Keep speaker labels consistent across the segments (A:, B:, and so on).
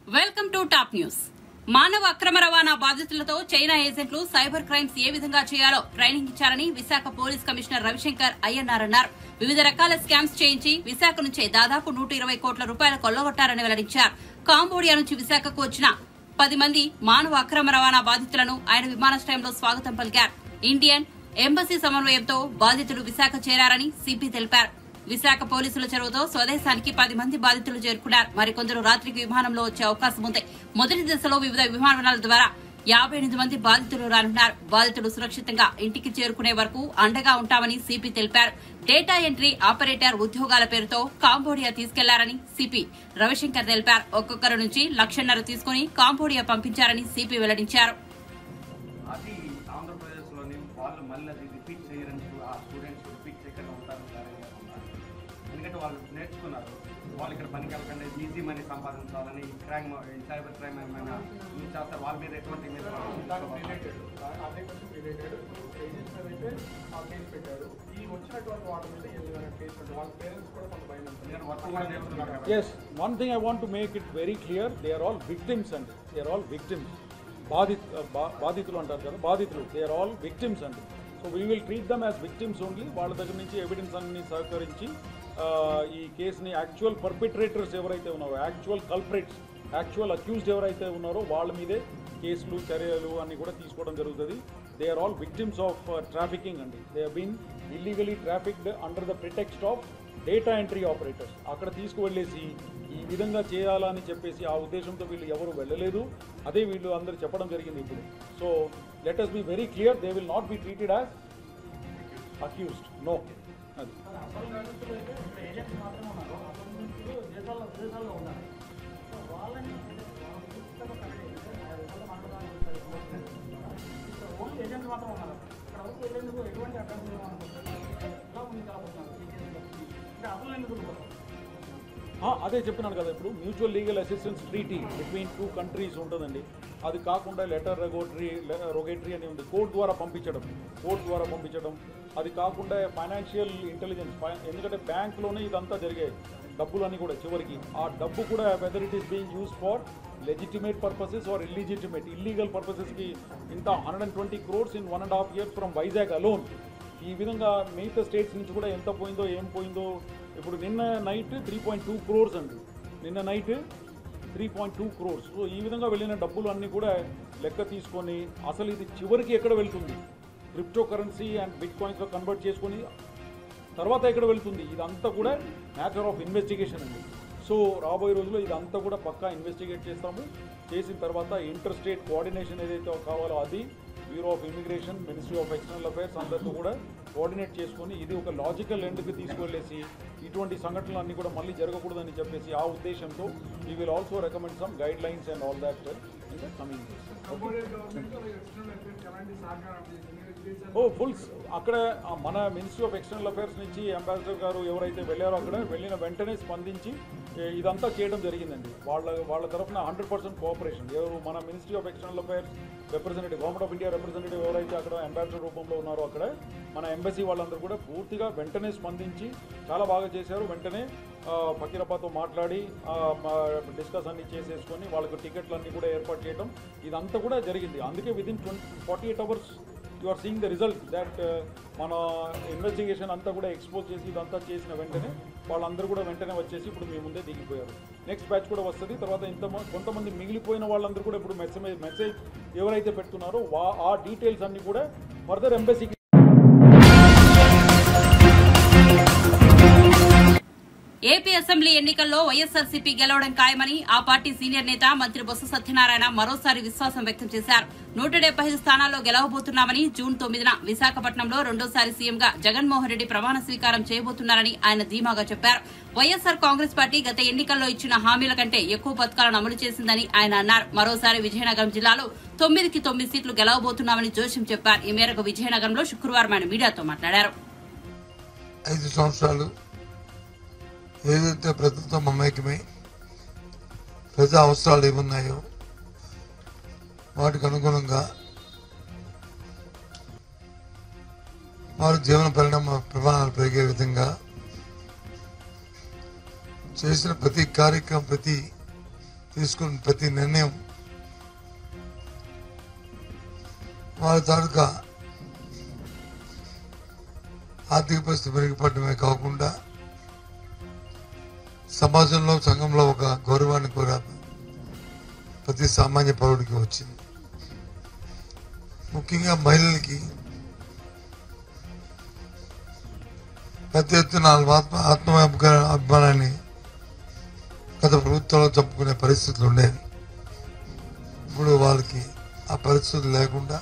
A: Welcome to top news మానవ అక్రమ రవాణా బాధితులతో చైనా ఏజెంట్లు సైబర్ క్రైమ్స్ ఏ విధంగా చేయాలో ట్రైనింగ్ ఇచ్చారని విశాఖ పోలీస్ కమిషనర్ రవిశంకర్ అయ్యన్నార్ అన్నారు వివిధ రకాల స్కామ్స్ చేయించి విశాఖ నుంచే దాదాపు నూట ఇరవై కోట్ల రూపాయలు కొల్లగొట్టారని వెల్లడించారు కాంబోడియా నుంచి విశాఖకు వచ్చిన పది మంది మానవ అక్రమ రవాణా బాధితులను ఆయన విమానాశ్రయంలో స్వాగతం పలికారు ఇండియన్ ఎంబసీ సమన్వయంతో బాధితులు విశాఖ చేరారని సిపి తెలిపారు విశాఖ పోలీసుల చొరవతో స్వదేశానికి పది మంది బాధితులు చేరుకున్నారు మరికొందరు రాత్రికి విమానంలో వచ్చే అవకాశం ఉంది మొదటి దశలో వివిధ విమానాల ద్వారా యాభై ఎనిమిది మంది బాధితులు రానున్నారు బాధితులు సురక్షితంగా ఇంటికి చేరుకునే వరకు అండగా ఉంటామని సిపి తెలిపారు డేటా ఎంట్రీ ఆపరేటర్ ఉద్యోగాల పేరుతో కాంబోడియా తీసుకెళ్లారని సిపి రవిశంకర్ తెలిపారు ఒక్కొక్కరు నుంచి లక్షన్నర తీసుకుని కాంబోడియా పంపించారని సిపి వెల్లడించారు
B: అది ఆంధ్రప్రదేశ్లోని వాళ్ళు మళ్ళీ అది రిపీట్ చేయరని చూ- ఆ స్టూడెంట్స్ రిపీట్ చేయకుండా ఉంటారు జాగ్రత్తగా ఉన్నారు ఎందుకంటే వాళ్ళు నేర్చుకున్నారు వాళ్ళు ఇక్కడ పనికి వెళ్ళకుండా ఈజీ మనీ సంపాదించాలని క్రైమ్ సైబర్ క్రైమ్ ఏమైనా యూజ్ చేస్తారు వాళ్ళ మీద ఎటువంటి మీద
C: దానికి రిలేటెడ్ అదే కొంచెం రిలేటెడ్ ఏజెంట్స్ అయితే ఆ కేసు పెట్టారు ఈ వచ్చినటువంటి వాళ్ళ మీద ఏదైనా కేసు పెట్టారు వాళ్ళ పేరెంట్స్ కూడా కొంత భయం ఉంటుంది
B: నేను వర్క్ కూడా నేర్చుకున్నారు కదా
D: Yes, one thing I want to make it very clear, they are all victims అండి they are all victims. బాధిత్ బా- బాధితులు అంటారు కదా బాధితులు దే ఆర్ ఆల్ విక్టిమ్స్ అండి so we will treat them as victims only వాళ్ళ దగ్గర నుంచి ఎవిడెన్స్ అన్ని సహకరించి ఆ, ఈ కేసుని యాక్చువల్ పర్పిట్రేటర్స్ ఎవరైతే ఉన్నారో యాక్చువల్ కల్ప్రేట్స్ యాక్చువల్ అక్యూజ్డ్ ఎవరైతే ఉన్నారో వాళ్ళ మీదే కేసులు చర్యలు అన్ని కూడా తీసుకోవడం జరుగుతుంది they are all victims of trafficking అండి they been illegally trafficked under the pretext of data entry operators అక్కడ తీసుకువెళ్ళేసి ఈ విధంగా చేయాలని చెప్పేసి ఆ ఉద్దేశంతో వీళ్ళు ఎవరు వెళ్ళలేదు అదే వీళ్ళు అందరు చెప్పడం జరిగింది ఇప్పుడు so let us be very clear they will not be treated as accused no అది
C: అసలు బాధితులు అయితే ఇక్కడ ఏజెంట్స్ మాత్రమే ఉన్నారు అసలు బాధితులు దేశాల్లో విదేశాల్లో ఉన్నారు సో వాళ్ళని వాళ్ళ పూర్తిగా కరెక్ట్ ఆ విధంగా మాట్లాడాలని ఇక్కడ ఓన్లీ ఏజెంట్స్ మాత్రం ఉన్నారు ఇక్కడ వరకు వెళ్ళేందుకు ఎటువంటి అభ్యర్థులు అనుకుంటున్నారు ఎలా ముందుకు వెళ్ళబోతున్నారు ఈ కేసులో అంటే అసలు ఎందుకు ఉండిపోతారు
D: ఆ, అదే చెప్పినాను కదా ఇప్పుడు mutual legal assistance treaty between two countries ఉంటుందండి అది కాకుండా లెటర్ రెగోటరీ రొగేటరీ అని ఉంది కోర్టు ద్వారా పంపించడం కోర్టు ద్వారా పంపించడం అది కాకుండా ఫైనాన్షియల్ ఇంటెలిజెన్స్ ఎందుకంటే బ్యాంక్లోనే ఇదంతా జరిగాయి డబ్బులన్నీ కూడా చివరికి ఆ డబ్బు కూడా whether it is being use for legitimate purposes or illegitimate illegal పర్పసెస్కి ఇంత hundred and twenty crores in one and half years from Vizag alone ఈ విధంగా మిగతా స్టేట్స్ నుంచి కూడా ఎంత పోయిందో ఏం పోయిందో ఇప్పుడు నిన్న night three point two crores అండి నిన్న night three point two crores so ఈ విధంగా వెళ్ళిన డబ్బులు అన్నీ కూడా లెక్క తీసుకొని అసలు ఇది చివరికి ఎక్కడ వెళ్తుంది క్రిప్టో కరెన్సీ అండ్ బిట్ కాయిన్స్లో కన్వర్ట్ చేసుకొని తర్వాత ఎక్కడ వెళ్తుంది ఇదంతా కూడా మ్యాటర్ ఆఫ్ ఇన్వెస్టిగేషన్ అండి సో రాబోయే రోజుల్లో ఇదంతా కూడా పక్కా ఇన్వెస్టిగేట్ చేస్తాము చేసిన తర్వాత ఇంటర్ స్టేట్ కోఆర్డినేషన్ ఏదైతే కావాలో అది bureau of immigration ministry of external affairs అందరితో కూడా కోఆర్డినేట్ చేసుకొని ఇది ఒక లాజికల్ ఎండ్కి తీసుకెళ్ళేసి ఇటువంటి సంఘటనలు అన్నీ కూడా మళ్ళీ జరగకూడదని చెప్పేసి ఆ ఉద్దేశంతో we will also recommend some guidelines and all that in the coming ఓ ఫుల్ అక్కడ ఆ మన మినిస్ట్రీ ఆఫ్ ఎక్స్టర్నల్ అఫైర్స్ నుంచి అంబాసిడర్ గారు ఎవరైతే వెళ్ళారో అక్కడ వెళ్ళిన వెంటనే స్పందించి ఏ, ఇదంతా చేయడం జరిగిందండి వాళ్ళ వాళ్ళ తరఫున హండ్రెడ్ పర్సెంట్ కోఆపరేషన్ ఎవరు మన ministry of external affairs representative government of India representative ఎవరైతే అక్కడ అంబాసిడర్ రూపంలో ఉన్నారో అక్కడ మన ఎంబసీ వాళ్ళందరూ కూడా పూర్తిగా వెంటనే స్పందించి చాలా బాగా చేశారు వెంటనే ఆ, ఫకీరప్పతో మాట్లాడి డిస్కస్ అన్ని చేసేసుకొని వాళ్ళకి టికెట్లు అన్ని కూడా ఏర్పాటు చేయడం ఇదంతా కూడా జరిగింది అందుకే within twenty forty eight hours you are seeing the result that మన ఇన్వెస్టిగేషన్ అంతా కూడా ఎక్స్పోజ్ చేసి ఇదంతా చేసిన వెంటనే వాళ్ళందరూ కూడా వెంటనే వచ్చేసి ఇప్పుడు మీ ముందే దిగిపోయారు నెక్స్ట్ బ్యాచ్ కూడా వస్తుంది తర్వాత ఇంత కొంతమంది మిగిలిపోయిన వాళ్ళందరూ కూడా ఇప్పుడు మెసేజ్ మెసేజ్ ఎవరైతే పెడుతున్నారో వా ఆ డీటెయిల్స్ అన్ని కూడా ఫర్దర్ ఎంబసీకి
A: ఏపీ అసెంబ్లీ ఎన్నికల్లో వైఎస్ఆర్సీపీ గెలవడం ఖాయమని ఆ పార్టీ సీనియర్ నేత మంత్రి బొత్స సత్యనారాయణ మరోసారి విశ్వాసం వ్యక్తం చేశారు నూట డెబ్బై ఐదు స్థానాల్లో గెలవబోతున్నామని జూన్ తొమ్మిదిన విశాఖపట్నంలో రెండోసారి సీఎంగా జగన్మోహన్ రెడ్డి ప్రమాణ స్వీకారం చేయబోతున్నారని ఆయన ధీమాగా చెప్పారు వైఎస్ఆర్ కాంగ్రెస్ పార్టీ గత ఎన్నికల్లో ఇచ్చిన హామీల కంటే ఎక్కువ పథకాలను అమలు చేసిందని ఆయన అన్నారు మరోసారి విజయనగరం జిల్లాలో తొమ్మిదికి తొమ్మిది సీట్లు గెలవబోతున్నామని జోషం చెప్పారు ఈ మేరకు విజయనగరంలో శుక్రవారం ఆయన మీడియాతో మాట్లాడారు
E: ఐదు సంవత్సరాలు ఏదైతే ప్రజలతో మమేకమై ప్రజా అవసరాలు ఏమున్నాయో వాటికి అనుగుణంగా వారి జీవన పరిణామ ప్రమాణాలు పెరిగే విధంగా చేసిన ప్రతి కార్యక్రమం ప్రతి తీసుకున్న ప్రతి నిర్ణయం వాళ్ళ తాలూకా ఆర్థిక పరిస్థితి మెరుగుపడమే కాకుండా సమాజంలో సంఘంలో ఒక గౌరవాన్ని కూడా ప్రతి సామాన్య పౌరుడికి వచ్చింది ముఖ్యంగా మహిళలకి పెద్ద ఎత్తున వాళ్ళ ఆత్మ ఆత్మ అభిగా- అభిమానాన్ని గత ప్రభుత్వంలో చంపుకునే పరిస్థితులు ఉండేవి ఇప్పుడు వాళ్ళకి ఆ పరిస్థితులు లేకుండా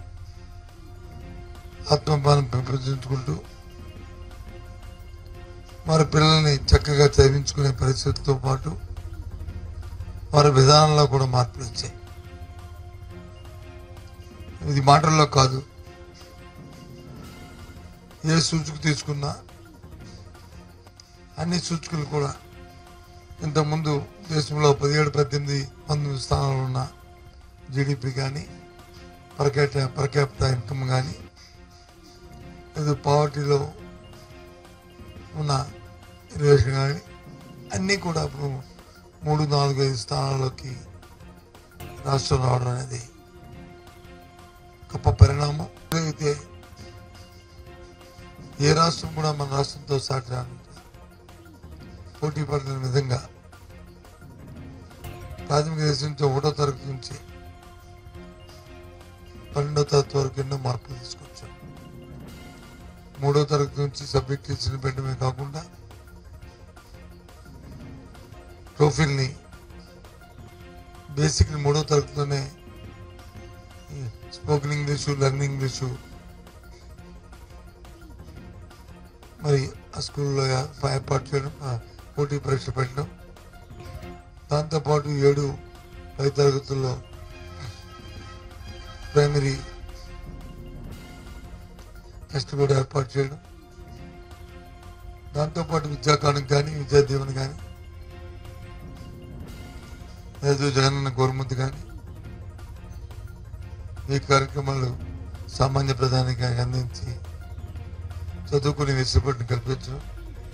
E: ఆత్మాభిమానం పెంపొందించుకుంటూ వారి పిల్లల్ని చక్కగా చదివించుకునే పరిస్థితితో పాటు వారి విధానంలో కూడా మార్పులు వచ్చాయి ఇది మాటల్లో కాదు ఏ సూచిక తీసుకున్నా అన్ని సూచికలు కూడా ఇంతకుముందు దేశంలో పదిహేడు పద్దెనిమిది పంతొమ్మిది స్థానాలు ఉన్న జీడిపి కానీ పర్కేట పర్కేప్ట ఇన్కమ్ కానీ లేదు పావర్టీలో ఉన్న రిలేషన్ కానీ అన్నీ కూడా ఇప్పుడు మూడు నాలుగు ఐదు స్థానాల్లోకి రాష్ట్రం రావడం అనేది గొప్ప పరిణామం అయితే ఏ రాష్ట్రం కూడా మన రాష్ట్రంతో సాటి రాను పోటీ పడిన విధంగా ప్రాథమిక దశ నుంచి ఒకటో తరగతి నుంచి పన్నెండో తరగతి వరకు ఎన్నో మార్పులు తీసుకొచ్చాం మూడో తరగతి నుంచి సబ్జెక్ట్ టీచర్ని పెట్టడమే కాకుండా ప్రొఫైల్ని బేసిక్ మూడో తరగతిలోనే స్పోకెన్ ఇంగ్లీషు లెర్నింగ్ ఇంగ్లీషు మరి ఆ స్కూల్లో ఏర్పాటు చేయడం ఆ పోటీ పరీక్ష పెట్టడం దాంతోపాటు ఏడు పై తరగతుల్లో ప్రైమరీ టెస్ట్ కూడా ఏర్పాటు చేయడం దాంతోపాటు విద్యాకాలం కానీ విద్యా దీవెన కానీ లేదు జగనన్న గవర్నమెంట్ కానీ ఈ కార్యక్రమాలు సామాన్య ప్రధానికి అందించి చదువుకునే వెసులుబాటుని కల్పించడం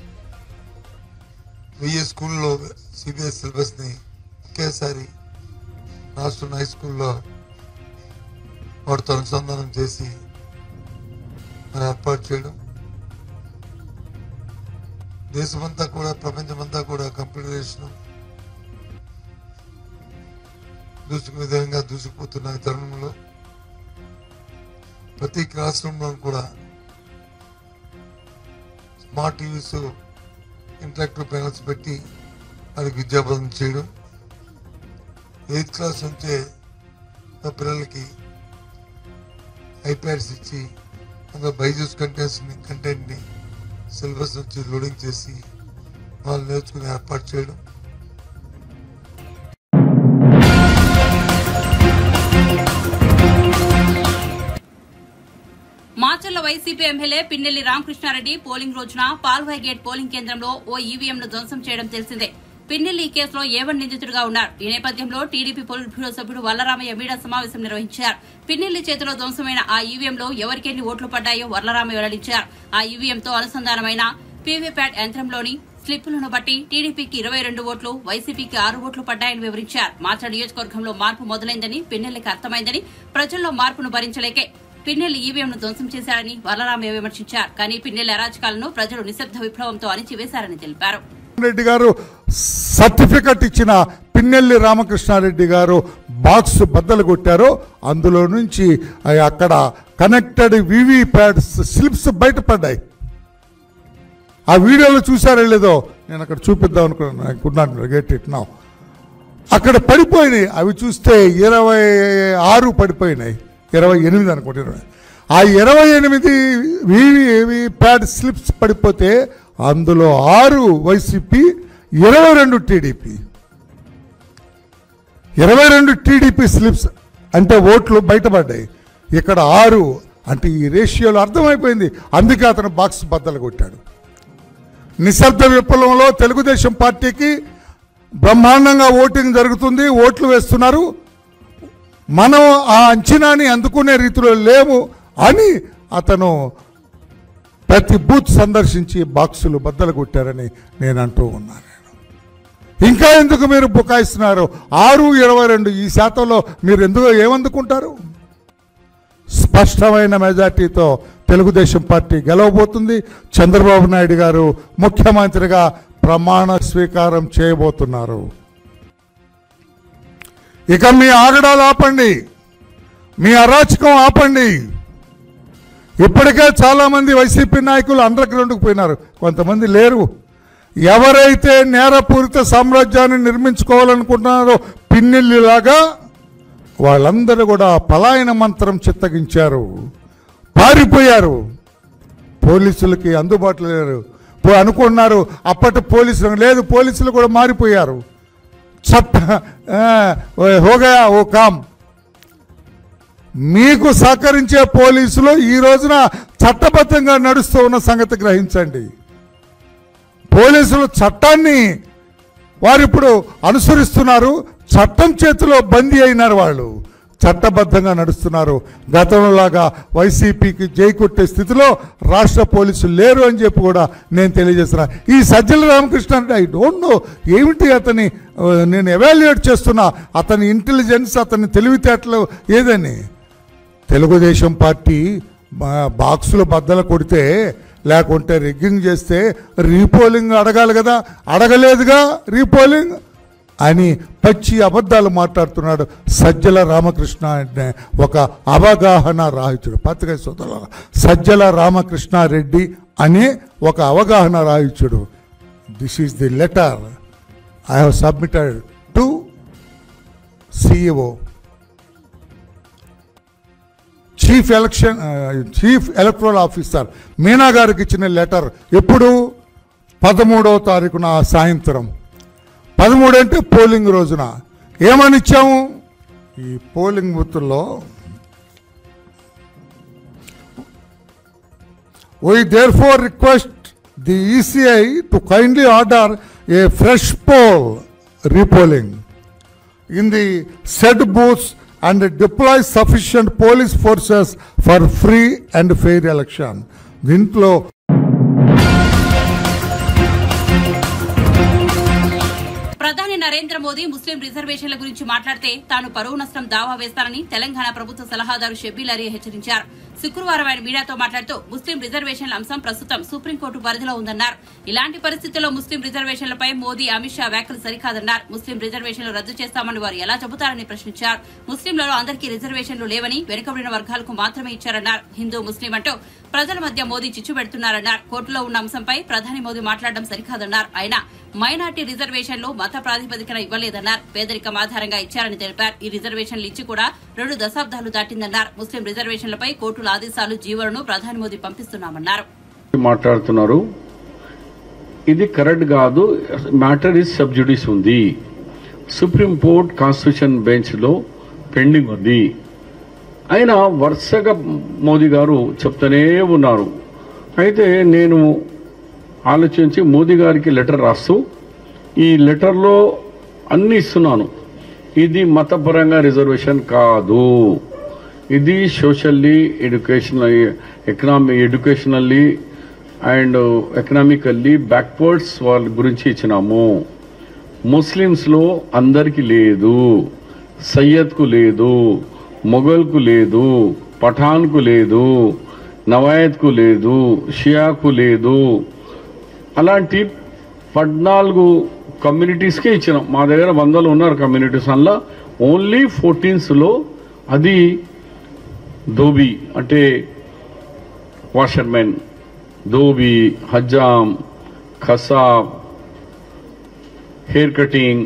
E: వెయ్యి స్కూల్లో సిబిఎస్ సిలబస్ని ఒకేసారి రాష్ట్రం హై స్కూల్లో వాటితో అనుసంధానం చేసి మరి ఏర్పాటు చేయడం దేశమంతా కూడా ప్రపంచమంతా కూడా కంప్యూటరైజేషన్ దూసుకు విధంగా దూసుకుపోతున్న ఈ తరుణంలో ప్రతి క్లాస్ రూమ్లో కూడా స్మార్ట్ టీవీస్ ఇంటరాక్టివ్ ప్యానల్స్ పెట్టి వారికి విద్యాబోధన చేయడం ఎయిత్ క్లాస్ నుంచే మా పిల్లలకి ఐప్యాడ్స్ ఇచ్చి అందులో బైజూస్ కంటెంట్స్ని కంటెంట్ని సిలబస్ నుంచి లోడింగ్ చేసి వాళ్ళు నేర్చుకుని ఏర్పాటు చేయడం
A: Macherla YCP MLA Pinnelli Ramakrishna Reddy polling రోజున పాల్వాయి గేట్ పోలింగ్ కేంద్రంలో ఓ ఈవీఎం ను ధ్వంసం చేయడం తెలిసిందే పిన్నెల్లి ఈ కేసులో ఏవన్ నిందితుడిగా ఉన్నారు ఈ నేపథ్యంలో టీడీపీ పోలిట్ బ్యూరో సభ్యుడు వల్లరామయ్య మీడియా సమావేశం నిర్వహించారు పిన్నెల్లి చేతిలో ధ్వంసమైన ఆ ఈవీఎంలో ఎవరికెన్ని ఓట్లు పడ్డాయో వల్లరామయ్య వెల్లడించారు ఆ ఈవీఎంతో అనుసంధానమైన పీవీప్యాట్ యంత్రంలోని స్లిప్పులను బట్టి టీడీపీకి ఇరవై రెండు ఓట్లు వైసీపీకి ఆరు ఓట్లు పడ్డాయని వివరించారు మాచర్ నియోజకవర్గంలో మార్పు మొదలైందని పిన్నెల్లికి అర్థమైందని ప్రజల్లో మార్పును భరించలేకే పిన్నెల్లి ఈవీఎంను ధ్వంసం చేశారని వల్లరామయ్య విమర్శించారు కానీ పిన్నెల్లి అరాచకాలను ప్రజలు నిశ్శబ్ద విప్లవంతో అణిచివేశారని తెలిపారు
F: రెడ్డి గారు సర్టిఫికెట్ ఇచ్చిన పిన్నెల్లి రామకృష్ణారెడ్డి గారు బాక్స్ బద్దలు కొట్టారో అందులో నుంచి అవి అక్కడ కనెక్టెడ్ వివి ప్యాడ్స్ స్లిప్స్ బయటపడ్డాయి ఆ వీడియోలో చూసారో లేదో నేను అక్కడ చూపిద్దాం అనుకున్నాను అనుకున్నాను గెట్ ఇట్ నా అక్కడ పడిపోయినాయి అవి చూస్తే ఇరవై ఆరు పడిపోయినాయి ఇరవై ఎనిమిది అనుకోండి ఇరవై ఆ ఇరవై ఎనిమిది వివి ప్యాడ్ స్లిప్స్ పడిపోతే అందులో ఆరు వైసీపీ ఇరవై రెండు టీడీపీ ఇరవై రెండు టీడీపీ స్లిప్స్ అంటే ఓట్లు బయటపడ్డాయి ఇక్కడ ఆరు అంటే ఈ రేషియోలో అర్థమైపోయింది అందుకే అతను బాక్స్ బద్దలు కొట్టాడు నిశ్శబ్ద విప్లవంలో తెలుగుదేశం పార్టీకి బ్రహ్మాండంగా ఓటింగ్ జరుగుతుంది ఓట్లు వేస్తున్నారు మనం ఆ అంచనాని అందుకునే రీతిలో లేము అని అతను ప్రతి బూత్ సందర్శించి బాక్సులు బద్దలు కొట్టారని నేను అంటూ ఉన్నాను ఇంకా ఎందుకు మీరు బుకాయిస్తున్నారు ఆరు ఇరవై రెండు ఈ శాతంలో మీరు ఎందుకు ఏమందుకుంటారు స్పష్టమైన మెజార్టీతో తెలుగుదేశం పార్టీ గెలవబోతుంది చంద్రబాబు నాయుడు గారు ముఖ్యమంత్రిగా ప్రమాణ స్వీకారం చేయబోతున్నారు ఇక మీ ఆగడాలు ఆపండి మీ అరాచకం ఆపండి ఇప్పటికే చాలామంది వైసీపీ నాయకులు అండర్ గ్రౌండ్కి పోయినారు కొంతమంది లేరు ఎవరైతే నేరపూరిత సామ్రాజ్యాన్ని నిర్మించుకోవాలనుకుంటున్నారో పిన్నెల్లిలాగా వాళ్ళందరూ కూడా పలాయన మంత్రం చిత్తగించారు పారిపోయారు పోలీసులకి అందుబాటులో లేరు పో- అనుకున్నారు అప్పటి పోలీసులు లేదు పోలీసులు కూడా మారిపోయారు చట్ట ఆ, ఓ హోగయా ఓ కామ్ మీకు సహకరించే పోలీసులు ఈ రోజున చట్టబద్ధంగా నడుస్తూ ఉన్న సంగతి గ్రహించండి పోలీసులు చట్టాన్ని వారు ఇప్పుడు అనుసరిస్తున్నారు చట్టం చేతిలో బందీ అయినారు వాళ్ళు చట్టబద్ధంగా నడుస్తున్నారు గతంలోలాగా వైసీపీకి జై కొట్టే స్థితిలో రాష్ట్ర పోలీసులు లేరు అని చెప్పి కూడా నేను తెలియజేస్తున్నా ఈ సజ్జల రామకృష్ణ అంటే ఐ డోంట్ నో ఏమిటి అతని ఆ, నేను ఎవాల్యుయేట్ చేస్తున్నా అతని ఇంటెలిజెన్స్ అతని తెలివితేటలు ఏదని తెలుగుదేశం పార్టీ బా- బాక్సులు బద్దలు కొడితే లేకుంటే రిగ్గింగ్ చేస్తే రీపోలింగ్ అడగాలి కదా అడగలేదుగా రీపోలింగ్ అని పచ్చి అబద్ధాలు మాట్లాడుతున్నాడు సజ్జల రామకృష్ణ అంటే ఒక అవగాహన రాహిత్యుడు పత్రిక సోదరుల సజ్జల రామకృష్ణారెడ్డి అనే ఒక అవగాహన రాహిత్యుడు this is the letter I have submitted to CEO chief election chief electoral officer Meena గారికి ఇచ్చిన లెటర్ ఎప్పుడు పదమూడవ తారీఖున సాయంత్రం పదమూడు అంటే పోలింగ్ రోజున ఏమని ఇచ్చాము ఈ పోలింగ్ బూత్లో We therefore request the ECI to kindly order a fresh poll repolling in the said booths and deploy sufficient police forces for free and fair election. దీంట్లో
A: ప్రధాని నరేంద్ర మోదీ ముస్లిం రిజర్వేషన్ల గురించి మాట్లాడితే తాను పరువు నష్టం దావా వేస్తానని తెలంగాణ ప్రభుత్వ సలహాదారు షబ్బీల్ అలీ హెచ్చరించారు శుక్రవారం ఆయన మీడియాతో మాట్లాడుతూ ముస్లిం రిజర్వేషన్ల అంశం ప్రస్తుతం సుప్రీంకోర్టు పరిధిలో ఉందన్నారు ఇలాంటి పరిస్థితుల్లో ముస్లిం రిజర్వేషన్లపై మోదీ అమిత్ షా వ్యాఖ్యలు సరికాదన్నారు ముస్లిం రిజర్వేషన్లు రద్దు చేస్తామని వారు ఎలా చెబుతారని ప్రశ్నించారు ముస్లింలలో అందరికీ రిజర్వేషన్లు లేవని వెనుకబడిన వర్గాలకు మాత్రమే ఇచ్చారన్నారు హిందూ ముస్లిం అంటూ ప్రజల మధ్య మోదీ చిచ్చు పెడుతున్నారన్నారు కోర్టులో ఉన్న అంశంపై ప్రధాని మోదీ మాట్లాడడం సరికాదన్నారు అయినా మైనార్టీ రిజర్వేషన్లు మత ప్రాతిపదికన ఇవ్వలేదన్నారు పేదరికం ఆధారంగా ఇచ్చారని తెలిపారు ఈ రిజర్వేషన్లు ఇచ్చి కూడా రెండు దశాబ్దాలు దాటిందన్నారు ముస్లిం రిజర్వేషన్లపై కోర్టుల ఆదేశాలు జీవోలను ప్రధాని మోదీ పంపిస్తున్నామన్నారు
G: మాట్లాడుతున్నారు ఇది కరెక్ట్ కాదు మ్యాటర్ ఇస్ సబ్జుడిస్ ఉంది సుప్రీం కోర్ట్ కాన్స్టిట్యూషన్ బెంచ్ లో పెండింగ్ ఉంది అయినా వరుసగా మోదీ గారు చెప్తూనే ఉన్నారు అయితే నేను ఆలోచించి మోదీ గారికి లెటర్ రాస్తూ ఈ లెటర్లో అన్ని ఇస్తున్నాను ఇది మతపరంగా రిజర్వేషన్ కాదు ఇది socially educational economy educationally and economically backwards వాళ్ళ గురించి ఇచ్చినాము ముస్లిమ్స్లో అందరికి లేదు సయ్యద్కు లేదు మొఘల్కు లేదు పఠాన్కు లేదు నవాయత్కు లేదు షియాకు లేదు అలాంటి పద్నాలుగు కమ్యూనిటీస్కే ఇచ్చినాం మా దగ్గర వందలు ఉన్నారు కమ్యూనిటీస్ అందులో ఓన్లీ ఫోర్టీన్స్లో అది ధోబీ అంటే వాషర్మెన్ ధోబీ హజ్జాం ఖసాబ్ హెయిర్ కటింగ్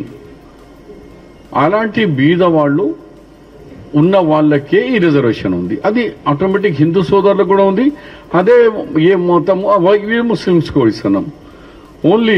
G: అలాంటి బీద వాళ్ళు ఉన్న వాళ్ళకే ఈ రిజర్వేషన్ ఉంది అది ఆటోమేటిక్ హిందూ సోదరులకు కూడా ఉంది అదే ఏ మొత్తం ఇవే ముస్లిమ్స్ కూడా ఇస్తున్నాం ఓన్లీ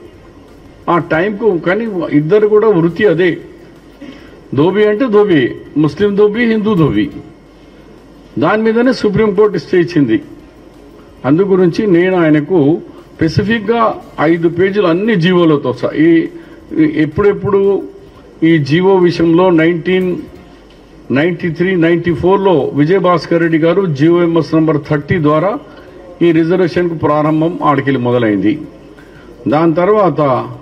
G: ఆ టైంకు కానీ ఇద్దరు కూడా వృత్తి అదే ధోబీ అంటే ధోబీ ముస్లిం ధోబీ హిందూ ధోబీ దాని మీదనే సుప్రీంకోర్టు స్టే ఇచ్చింది అందు గురించి నేను ఆయనకు స్పెసిఫిక్గా ఐదు పేజీలు అన్ని జీవోలతో సహా ఈ ఈ- ఎప్పుడెప్పుడు ఈ జీవో విషయంలో నైన్టీన్ నైన్టీ త్రీ నైన్టీ ఫోర్లో విజయభాస్కర్ రెడ్డి గారు జీవోఎంఎస్ నంబర్ థర్టీ ద్వారా ఈ రిజర్వేషన్కు ప్రారంభం ఆడికెళ్ళి మొదలైంది దాని తర్వాత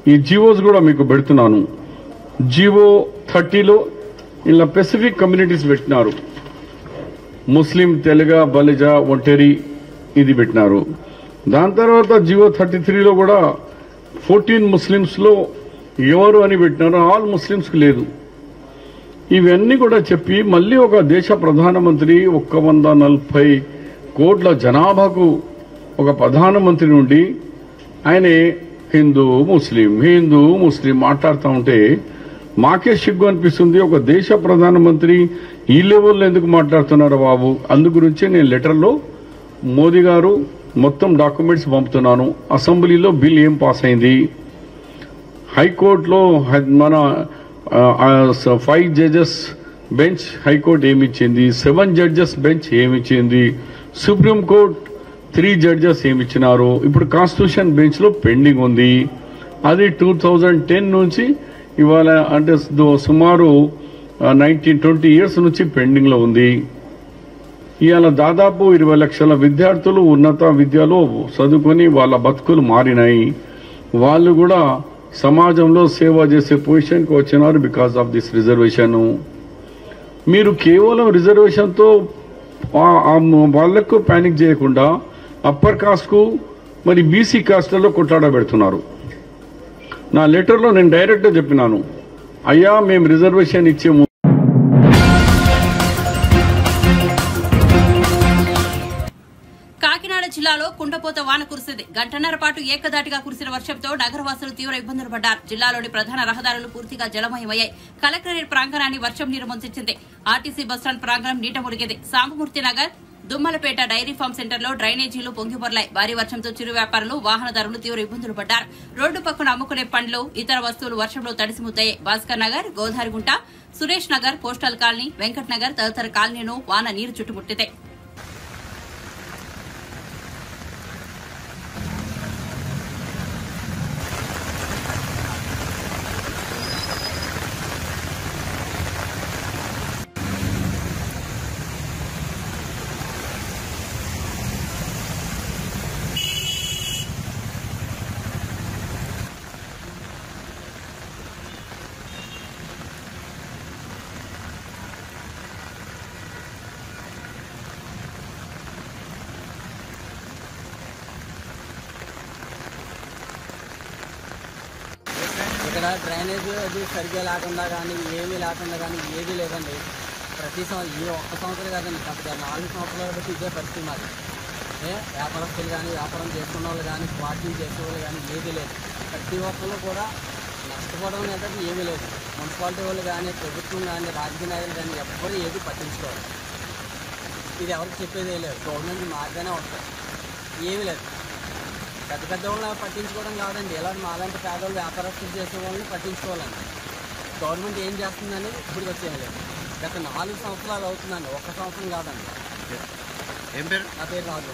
G: ఈ జీవోస్ కూడా మీకు పెడుతున్నాను జీవో థర్టీలో ఇలా పెసిఫిక్ కమ్యూనిటీస్ పెట్టినారు ముస్లిం తెలుగ బలిజ ఒంటరి ఇది పెట్టినారు దాని తర్వాత జియో థర్టీ త్రీలో కూడా ఫోర్టీన్ ముస్లిమ్స్లో ఎవరు అని పెట్టినారు ఆల్ ముస్లిమ్స్కి లేదు ఇవన్నీ కూడా చెప్పి మళ్ళీ ఒక దేశ ప్రధానమంత్రి ఒక్క వంద నలభై కోట్ల జనాభాకు ఒక ప్రధానమంత్రి నుండి ఆయన హిందూ ముస్లిం హిందూ ముస్లిం మాట్లాడుతూ ఉంటే మాకే సిగ్గు అనిపిస్తుంది ఒక దేశ ప్రధానమంత్రి ఈ లెవెల్లో ఎందుకు మాట్లాడుతున్నారు బాబు అందు గురించి నేను లెటర్లో మోదీ గారు మొత్తం డాక్యుమెంట్స్ పంపుతున్నాను అసెంబ్లీలో బిల్ ఏం పాస్ అయింది హైకోర్టులో హై- మన ఫైవ్ జడ్జెస్ బెంచ్ హైకోర్టు ఏమిచ్చింది సెవెన్ జడ్జెస్ బెంచ్ ఏమిచ్చింది సుప్రీంకోర్టు త్రీ జడ్జెస్ ఏమిచ్చినారు ఇప్పుడు కాన్స్టిట్యూషన్ బెంచ్లో పెండింగ్ ఉంది అది టూ థౌజండ్ టెన్ నుంచి ఇవాళ అంటే సు- సుమారు నైన్టీన్ ట్వంటీ ఇయర్స్ నుంచి పెండింగ్లో ఉంది ఇవాళ దాదాపు ఇరవై లక్షల విద్యార్థులు ఉన్నత విద్యలో చదువుకొని వాళ్ళ బతుకులు మారినాయి వాళ్ళు కూడా సమాజంలో సేవ చేసే పొజిషన్కి వచ్చినారు బికాస్ ఆఫ్ దిస్ రిజర్వేషన్ మీరు కేవలం రిజర్వేషన్తో ఆ- ఆ వాళ్లకు ప్యానిక్ చేయకుండా అప్పర్ కాస్ట్కు మరి బీసీ కాస్ట్లలో కొట్లాడబెడుతున్నారు నా లెటర్లో నేను డైరెక్ట్గా చెప్పినాను అయ్యా మేము రిజర్వేషన్ ఇచ్చే ము-
A: కాకినాడ జిల్లాలో కుండపోత వాన కురిసింది గంటన్నర పాటు ఏకదాటిగా కురిసిన వర్షంతో నగరవాసులు తీవ్ర ఇబ్బందులు పడ్డారు జిల్లాలోని ప్రధాన రహదారులు పూర్తిగా జలమయమయ్యాయి కలెక్టరేట్ ప్రాంగణాన్ని వర్షం నీరు ముంచెత్తింది ఆర్టీసీ బస్టాండ్ ప్రాంగణం నీట మునిగింది సాంబమూర్తి నగర్ దుమ్మలపేట డైరీ ఫామ్ సెంటర్లో డ్రైనేజీలు పొంగిపొర్లాయి భారీ వర్షంతో చిరు వ్యాపారులు వాహనదారులు తీవ్ర ఇబ్బందులు పడ్డారు రోడ్డు పక్కన అమ్ముకునే పండ్లు ఇతర వస్తువులు వర్షంలో తడిసిముద్దాయి భాస్కర్ నగర్ గోదారిగుంట సురేష్ నగర్ పోస్టల్ కాలనీ వెంకట్ నగర్ తదితర కాలనీను వాన నీరు చుట్టుముట్టింది
H: ఇక్కడ డ్రైనేజ్ అది సరిగ్గా లేకుండా కానీ ఏమీ లేకుండా కానీ ఏది లేదండి ప్రతి సంవత్సరం ఈ ఒక్క సంవత్సరం కాదండి గత నాలుగు సంవత్సరాలు బట్టి ఇదే పరిస్థితి మాది ఏ వ్యాపారస్తులు కానీ వ్యాపారం చేసుకున్న వాళ్ళు కానీ వాకింగ్ చేసే వాళ్ళు కానీ ఏది లేదు ప్రతి ఒక్కళ్ళు కూడా నష్టపోవడం అనేది ఏమీ లేదు మున్సిపాలిటీ వాళ్ళు కానీ ప్రభుత్వం కానీ రాజకీయ నాయకులు కానీ ఎవ్వరు ఏది పట్టించుకోవాలి ఇది ఎవరికి చెప్పేది ఏం లేదు గవర్నమెంట్ మార్గానే వస్తుంది ఏమీ లేదు పెద్ద పెద్ద వాళ్ళని పట్టించుకోవడం కాదండి ఇలాంటి మాలాంటి పేదవాళ్ళు వ్యాపారస్తులు చేసే వాళ్ళని పట్టించుకోవాలండి గవర్నమెంట్ ఏం చేస్తుందని ఇప్పుడు వచ్చేయలేదు గత నాలుగు సంవత్సరాలు అవుతుందండి ఒక్క సంవత్సరం కాదండి
B: ఏం పేరు
H: నా పేరు రాజు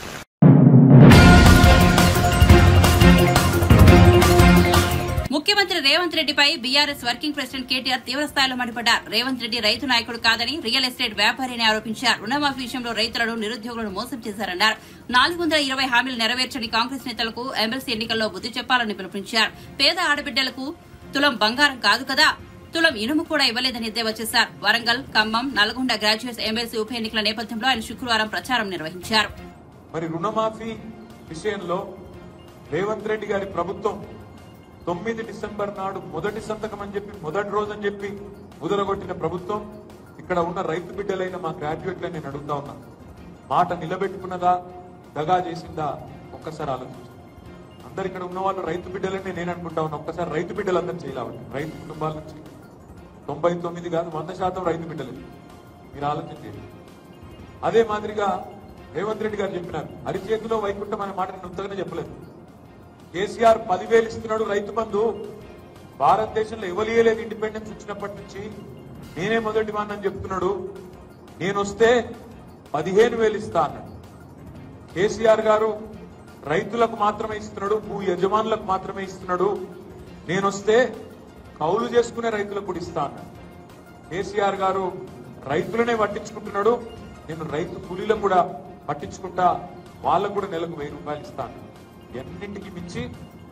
A: ముఖ్యమంత్రి రేవంత్ రెడ్డిపై బీఆర్ఎస్ వర్కింగ్ ప్రెసిడెంట్ కేటీఆర్ తీవ్ర స్థాయిలో మండిపడ్డారు రేవంత్ రెడ్డి రైతు నాయకుడు కాదని రియల్ ఎస్టేట్ వ్యాపారిని ఆరోపించారు రుణమాఫీ విషయంలో రైతులను నిరుద్యోగులను మోసం చేశారన్నారు నాలుగు వందల ఇరవై హామీలు నెరవేర్చని కాంగ్రెస్ నేతలకు ఎమ్మెల్సీ ఎన్నికల్లో బుద్ధి చెప్పాలని పిలుపునిచ్చారు పేద ఆడబిడ్డలకు తులం బంగారం కాదు కదా తులం ఇనుము కూడా ఇవ్వలేదని ఎద్దేవా చేశారు వరంగల్ ఖమ్మం నల్గొండ గ్రాడ్యుయేట్స్ ఎమ్మెల్సీ ఉప ఎన్నికల నేపథ్యంలో ఆయన శుక్రవారం ప్రచారం నిర్వహించారు
I: మరి రుణమాఫీ విషయంలో రేవంత్ రెడ్డి గారి ప్రభుత్వం తొమ్మిది డిసెంబర్ నాడు మొదటి సంతకం అని చెప్పి మొదటి రోజు అని చెప్పి ముదరగొట్టిన ప్రభుత్వం ఇక్కడ ఉన్న రైతు బిడ్డలైన మా గ్రాడ్యుయేట్లని నేను అడుగుతా ఉన్నా మాట నిలబెట్టుకున్నదా దగా చేసిందా ఒక్కసారి ఆలోచించు అందరు ఇక్కడ ఉన్న వాళ్ళు రైతు బిడ్డలని నేను అనుకుంటా ఉన్నా ఒక్కసారి రైతు బిడ్డలందరూ చేయాలి రైతు కుటుంబాల నుంచి తొంభై తొమ్మిది కాదు వంద శాతం రైతు బిడ్డలే మీరు ఆలోచించండి అదే మాదిరిగా రేవంత్ రెడ్డి గారు చెప్పినారు అరిచేతిలో వైకుంఠం అనే మాట నేను ఉత్తగానే చెప్పలేదు కేసీఆర్ పదివేలు ఇస్తున్నాడు రైతు బంధు భారతదేశంలో ఇవ్వలేలేదు ఇండిపెండెన్స్ వచ్చినప్పటి నుంచి నేనే మొదటి వాడిని అని చెప్తున్నాడు నేను వస్తే పదిహేను వేలు ఇస్తా అన్నాడు కేసీఆర్ గారు రైతులకు మాత్రమే ఇస్తున్నాడు భూ యజమానులకు మాత్రమే ఇస్తున్నాడు నేను వస్తే కౌలు చేసుకునే రైతులకు కూడా ఇస్తా అన్నాడు కేసీఆర్ గారు రైతులనే పట్టించుకుంటున్నాడు నేను రైతు కూలీలకు కూడా పట్టించుకుంటా వాళ్ళకు కూడా నెలకు వెయ్యి రూపాయలు ఇస్తాను ఎన్నింటికి మించి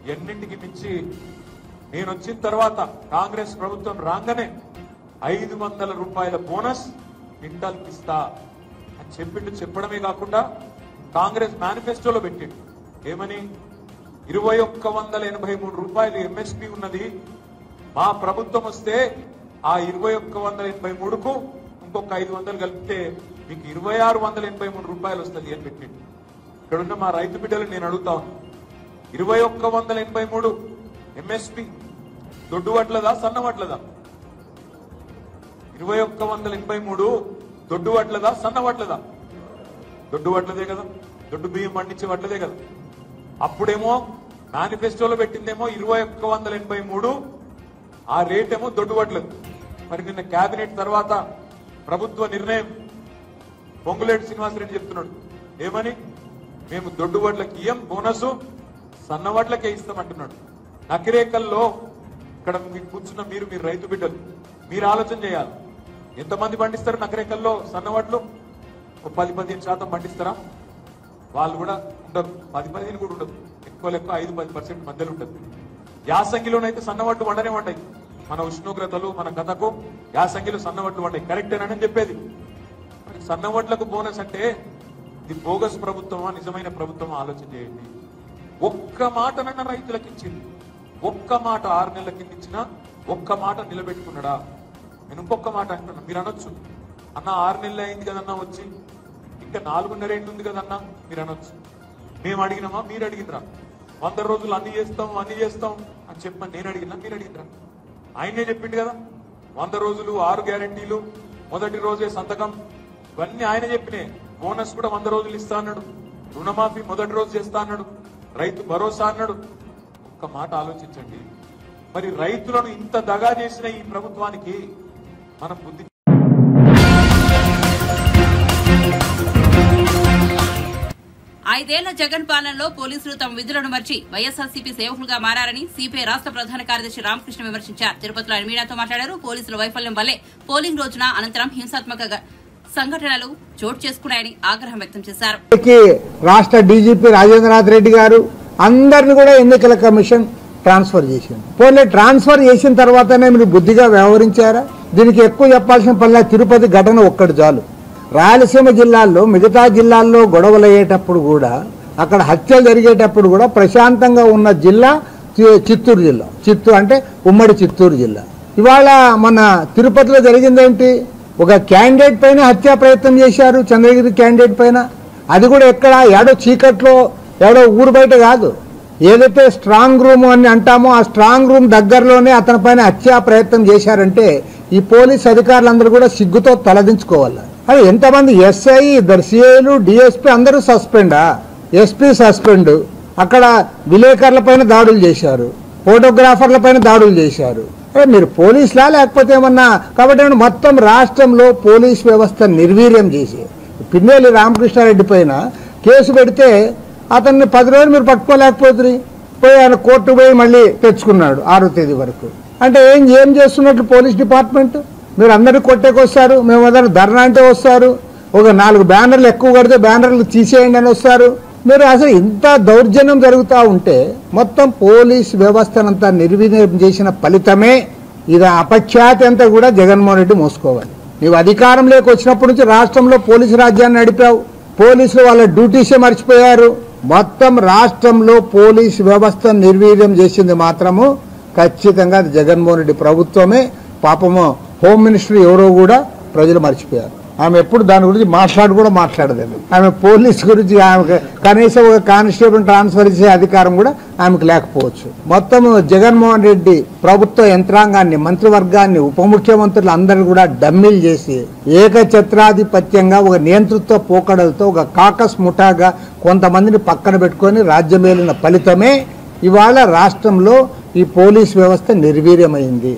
I: ఎన్నింటికి మించి నేను వచ్చిన తర్వాత కాంగ్రెస్ ప్రభుత్వం రాగానే ఐదు వందల రూపాయల బోనస్ క్వింటాల్కి ఇస్తా అని చెప్పిండు చెప్పడమే కాకుండా కాంగ్రెస్ మేనిఫెస్టోలో పెట్టిండు ఏమని ఇరవై ఒక్క వందల ఎనభై మూడు రూపాయలు ఎంఎస్పి ఉన్నది మా ప్రభుత్వం వస్తే ఆ ఇరవై ఒక్క వందల ఎనభై మూడుకు ఇంకొక ఐదు వందలు కలిపితే మీకు ఇరవై ఆరు వందల ఎనభై మూడు రూపాయలు వస్తుంది అని పెట్టిండు ఇక్కడున్న మా రైతు బిడ్డలు నేను అడుగుతా ఉన్నా ఇరవై ఒక్క వందల ఎనభై మూడు ఎంఎస్పి దొడ్డు వడ్లదా సన్న వడ్లదా ఇరవై ఒక్క వందల ఎనభై మూడు దొడ్డు వడ్లదా సన్న వడ్లదా దొడ్డు వడ్లదే కదా దొడ్డు బియ్యం పండించే వడ్లదే కదా అప్పుడేమో మేనిఫెస్టోలో పెట్టిందేమో ఇరవై ఒక్క వందల ఎనభై మూడు ఆ రేట్ ఏమో దొడ్డు వడ్లది మరి నిన్న కేబినెట్ తర్వాత ప్రభుత్వ నిర్ణయం పొంగులేటి శ్రీనివాసరెడ్డి చెప్తున్నాడు ఏమని మేము దొడ్డు వడ్లకి ఇయ్యం బోనస్ సన్న వడ్లకే ఇస్తామంటున్నాడు నకిరేకల్లో ఇక్కడ మీకు కూర్చున్న మీరు మీరు రైతు బిడ్డలు మీరు ఆలోచన చేయాలి ఎంతమంది పండిస్తారు నకరేకల్లో సన్న వడ్లు ఒక పది పదిహేను శాతం పండిస్తారా వాళ్ళు కూడా ఉండరు పది పదిహేను కూడా ఉండదు ఎక్కువ ఎక్కువ ఐదు పది పర్సెంట్ మధ్యలో ఉంటుంది యాసంగిలోనైతే సన్నవడ్లు వండనే వండాయి మన ఉష్ణోగ్రతలు మన కథకు యాసంగిలో సన్నవడ్లు వండాయి కరెక్టేనని చెప్పేది మరి సన్నవడ్లకు బోనస్ అంటే ఇది బోగస్ ప్రభుత్వమా నిజమైన ప్రభుత్వమా ఆలోచన చేయండి ఒక్క మాటనన్న రైతులకు ఇచ్చింది ఒక్క మాట ఆరు నెలల కింద ఇచ్చినా ఒక్క మాట నిలబెట్టుకున్నాడా నేను ఇంకొక మాట అంటున్నా మీరు అనొచ్చు అన్న ఆరు నెలలు అయింది కదన్నా వచ్చి ఇంకా నాలుగున్నర ఏంటి ఉంది కదన్నా మీరు అనొచ్చు మేము అడిగినామా మీరు అడిగినరా వంద రోజులు అన్ని చేస్తాం అన్ని చేస్తాం అని చెప్పమని నేను అడిగినా మీరు అడిగినరా ఆయనే చెప్పిండు కదా వంద రోజులు ఆరు గ్యారంటీలు మొదటి రోజే సంతకం ఇవన్నీ ఆయన చెప్పినాయి బోనస్ కూడా వంద రోజులు ఇస్తా అన్నాడు రుణమాఫీ మొదటి రోజు చేస్తా అన్నాడు రైతు భరోసా అన్నాడు ఒక్క మాట ఆలోచించండి మరి రైతులను ఇంత దగా చేసిన ఈ ప్రభుత్వానికి మనం బుద్ధి
A: ఐదేళ్ల జగన్ పాలనలో పోలీసులు తమ విధులను మర్చి వైఎస్ఆర్సీపీ సేవకులుగా మారారని సిపిఐ రాష్ట్ర ప్రధాన కార్యదర్శి రామకృష్ణ విమర్శించారు తిరుపతిలో ఆయన మీడియాతో మాట్లాడారు పోలీసుల వైఫల్యం వల్లే పోలింగ్ రోజున అనంతరం హింసాత్మక గ- సంఘటనలు చోటు చేసుకున్నాయని ఆగ్రహం వ్యక్తం చేశారు
J: కి రాష్ట్ర డీజీపీ రాజేంద్రనాథ్ రెడ్డి గారు అందరిని కూడా ఎన్నికల కమిషన్ ట్రాన్స్ఫర్ చేసింది పోలే ట్రాన్స్ఫర్ చేసిన తర్వాతనే మీరు బుద్ధిగా వ్యవహరించారా దీనికి ఎక్కువ చెప్పాల్సిన పనిలా తిరుపతి ఘటన ఒక్కటి చాలు రాయలసీమ జిల్లాల్లో మిగతా జిల్లాల్లో గొడవలు అయ్యేటప్పుడు కూడా అక్కడ హత్యలు జరిగేటప్పుడు కూడా ప్రశాంతంగా ఉన్న జిల్లా చి- చిత్తూరు జిల్లా చిత్తూరు అంటే ఉమ్మడి చిత్తూరు జిల్లా ఇవాళ మన తిరుపతిలో జరిగిందేంటి ఒక క్యాండిడేట్ పైన హత్యా ప్రయత్నం చేశారు చంద్రగిరి క్యాండిడేట్ పైన అది కూడా ఎక్కడ ఏడో చీకట్లో ఏడో ఊరు బయట కాదు ఏదైతే స్ట్రాంగ్ రూమ్ అని అంటామో ఆ స్ట్రాంగ్ రూమ్ దగ్గరలోనే అతని పైన హత్యా ప్రయత్నం చేశారంటే ఈ పోలీస్ అధికారులందరూ కూడా సిగ్గుతో తలదించుకోవాలి అది ఎంతమంది ఎస్ఐ ఇద్దరు సిఐలు డిఎస్పీ అందరూ సస్పెండా ఎస్పీ సస్పెండ్ అక్కడ విలేకరుల పైన దాడులు చేశారు ఫోటోగ్రాఫర్ల పైన దాడులు చేశారు ఏ మీరు పోలీసులా లేకపోతే ఏమన్నా కాబట్టి ఏమన్నా మొత్తం రాష్ట్రంలో పోలీస్ వ్యవస్థ నిర్వీర్యం చేసి పిన్నెల్లి రామకృష్ణారెడ్డి పైన కేసు పెడితే అతన్ని పది రోజులు మీరు పట్టుకోలేకపోతుంది పోయి ఆయన కోర్టు పోయి మళ్ళీ తెచ్చుకున్నాడు ఆరో తేదీ వరకు అంటే ఏం ఏం చేస్తున్నట్లు పోలీస్ డిపార్ట్మెంట్ మీరు అందరినీ కొట్టేకొస్తారు మేము ఏదైనా ధర్నా అంటే వస్తారు ఒక నాలుగు బ్యానర్లు ఎక్కువ కడితే బ్యానర్లు తీసేయండి అని వస్తారు మీరు అసలు ఇంత దౌర్జన్యం జరుగుతూ ఉంటే మొత్తం పోలీస్ వ్యవస్థనంతా నిర్వీర్యం చేసిన ఫలితమే ఇది అపఖ్యాతి అంతా కూడా జగన్మోహన్ రెడ్డి మోసుకోవాలి నీవు అధికారంలోకి వచ్చినప్పటి నుంచి రాష్ట్రంలో పోలీసు రాజ్యాన్ని నడిపావు పోలీసులు వాళ్ళ డ్యూటీసే మర్చిపోయారు మొత్తం రాష్ట్రంలో పోలీస్ వ్యవస్థ నిర్వీర్యం చేసింది మాత్రము ఖచ్చితంగా అది జగన్మోహన్ రెడ్డి ప్రభుత్వమే పాపము హోమ్ మినిస్టర్ ఎవరో కూడా ప్రజలు మర్చిపోయారు ఆమె ఎప్పుడు దాని గురించి మాట్లాడు కూడా మాట్లాడలేదు ఆమె పోలీస్ గురించి ఆమెకు కనీసం ఒక కానిస్టేబుల్ ట్రాన్స్ఫర్ చేసే అధికారం కూడా ఆమెకు లేకపోవచ్చు మొత్తం జగన్మోహన్ రెడ్డి ప్రభుత్వ యంత్రాంగాన్ని మంత్రివర్గాన్ని ఉప ముఖ్యమంత్రులు అందరూ కూడా డమ్మీలు చేసి ఏకఛత్రాధిపత్యంగా ఒక నియంతృత్వ పోకడలతో ఒక కాకస్ ముఠాగా కొంతమందిని పక్కన పెట్టుకొని రాజ్యమేలిన ఫలితమే ఇవాళ రాష్ట్రంలో ఈ పోలీస్ వ్యవస్థ నిర్వీర్యమైంది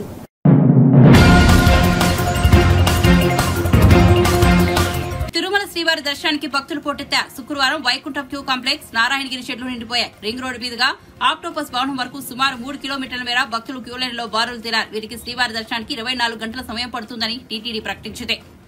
A: తిరుమల శ్రీవారి దర్శనానికి భక్తులు పోటెత్తా శుక్రవారం వైకుంఠం క్యూ కాంప్లెక్స్ నారాయణగిరి షెడ్లు నిండిపోయాయి రింగ్ రోడ్డు మీదుగా ఆక్టోపస్ భవనం వరకు సుమారు మూడు కిలోమీటర్ల మేర భక్తులు క్యూ లైన్ లో బారులు తీరారు వీరికి శ్రీవారి దర్శనానికి ఇరవై నాలుగు గంటల సమయం పడుతుందని టీటీడీ ప్రకటించింది